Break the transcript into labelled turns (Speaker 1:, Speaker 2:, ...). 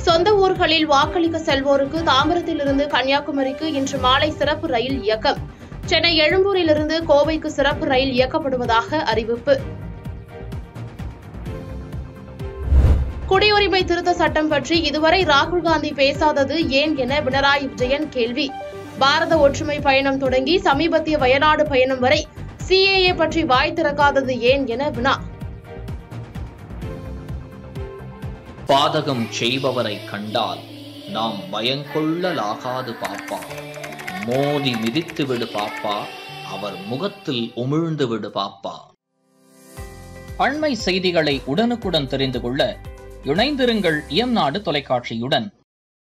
Speaker 1: சொந்த ஊர்களில் வாக்களிக்க செல்வோருக்கு தாம்பரத்திலிருந்து கன்னியாகுமரிக்கு இன்று மாலை சிறப்பு ரயில் இயக்கம் சென்னை எழும்பூரிலிருந்து கோவைக்கு சிறப்பு ரயில் இயக்கப்படுவதாக அறிவிப்பு குடியுரிமை திருத்த சட்டம் பற்றி இதுவரை ராகுல் காந்தி பேசாதது ஏன் என பினராயி விஜயன் கேள்வி பாரத ஒற்றுமை பயணம் தொடங்கி சமீபத்திய வயநாடு பயணம் வரை சிஏஏ பற்றி வாய் திறக்காதது ஏன் என வினா
Speaker 2: பாதகம் செய்பவரை கண்டால் நாம் பயங்கொள்ளலாகாது பாப்பா மோதி மிதித்து விடு பாப்பா அவர் முகத்தில் உமிழ்ந்து விடு பாப்பா அண்மை செய்திகளை உடனுக்குடன் தெரிந்து கொள்ள இணைந்திருங்கள் இயம்நாடு தொலைக்காட்சியுடன்